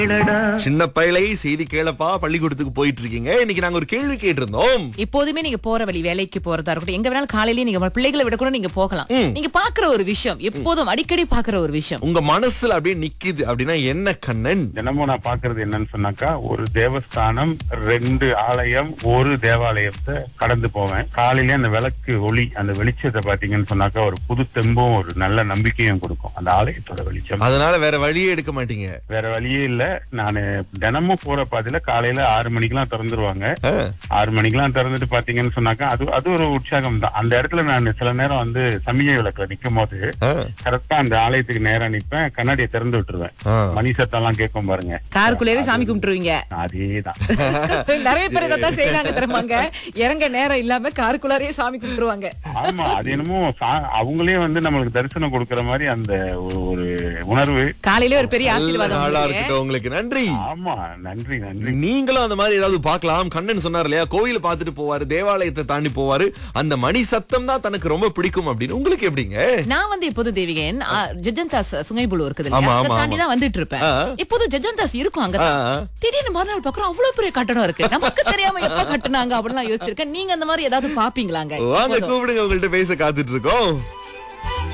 சின்ன பயலை செய்தி கேளப்பா பள்ளிக்கூடத்துக்கு போயிட்டு இருக்கீங்க இன்னைக்கு நாங்க ஒரு கேள்வி கேட்டிருந்தோம் எப்போதுமே நீங்க போற வழி வேலைக்கு போறதா இருக்கட்டும் எங்க வேணாலும் காலையிலேயே நீங்க உங்க பிள்ளைகளை விட கூட நீங்க போகலாம் நீங்க பாக்குற ஒரு விஷயம் எப்போதும் அடிக்கடி பாக்குற ஒரு விஷயம் உங்க மனசுல அப்படியே நிக்குது அப்படின்னா என்ன கண்ணன் தினமும் நான் பாக்குறது என்னன்னு சொன்னாக்கா ஒரு தேவஸ்தானம் ரெண்டு ஆலயம் ஒரு தேவாலயத்தை கடந்து போவேன் காலையில அந்த விளக்கு ஒளி அந்த வெளிச்சத்தை பாத்தீங்கன்னு சொன்னாக்கா ஒரு புது தெம்பும் ஒரு நல்ல நம்பிக்கையும் கொடுக்கும் அந்த ஆலயத்தோட வெளிச்சம் அதனால வேற வழியே எடுக்க மாட்டீங்க வேற வழியே இல்ல நானு தினமும் போற பாதையில காலையில ஆறு மணிக்கெல்லாம் திறந்துருவாங்க ஆ, ஆறு மணிக்கெல்லாம் திறந்துட்டு பாத்தீங்கன்னு சொன்னாக்கா அது அது ஒரு உற்சாகம் தான் அந்த இடத்துல நான் சில நேரம் வந்து சமிகை விளக்குல நிக்கும் போது ஆ, கரெக்டா அந்த ஆலயத்துக்கு நேரா நிப்பேன் கண்ணாடியை திறந்து விட்டுருவேன் ஆ. மணி சத்தம் எல்லாம் கேட்கும் பாருங்க காருக்குள்ளேயே சாமி கும்பிட்டுருவீங்க அதேதான் நிறைய பேர் இதான் செய்யறாங்க தெரியுமாங்க இறங்க நேரம் இல்லாம காருக்குள்ளாரே சாமி கும்பிட்டுருவாங்க ஆமா அது என்னமோ சா- அவங்களே வந்து நம்மளுக்கு தரிசனம் கொடுக்கற மாதிரி அந்த ஒரு- ஒரு உணர்வு காலையிலே ஒரு பெரிய நல்ல ஆசீர்வாதம் நாளா உங்களுக்கு. இருக்கட்டும் உங்களுக்கு நன்றி ஆமா நன்றி நன்றி நீங்களும் அந்த மாதிரி ஏதாவது பார்க்கலாம் கண்ணன் சொன்னார் இல்லையா கோயில பார்த்துட்டு போவாரு தேவாலயத்தை தாண்டி போவாரு அந்த மணி சத்தம் தான் தனக்கு ரொம்ப பிடிக்கும் அப்படின்னு உங்களுக்கு எப்படிங்க நான் வந்து இப்போது தேவிகன் ஆ, ஜஜந்தாஸ் சுங்கைபுழு இருக்குது ஆமா, இல்லையா ஆமா, அதை தாண்டி ஆமா. தான் வந்துட்டு இருப்பேன் ஆ. இப்போது ஜஜந்தாஸ் இருக்கும் அங்க ஆ, ஆ. திடீர்னு மறுநாள் பாக்குறோம் அவ்வளவு பெரிய கட்டடம் இருக்கு நமக்கு தெரியாம எப்ப கட்டுனாங்க அப்படின்னு யோசிச்சிருக்கேன் நீங்க அந்த மாதிரி ஏதாவது பாப்பீங்களாங்க வாங்க எப்போதும். கூப்பிடுங்க உங்கள்ட்ட பேச காத்துட்டு இருக்கோம்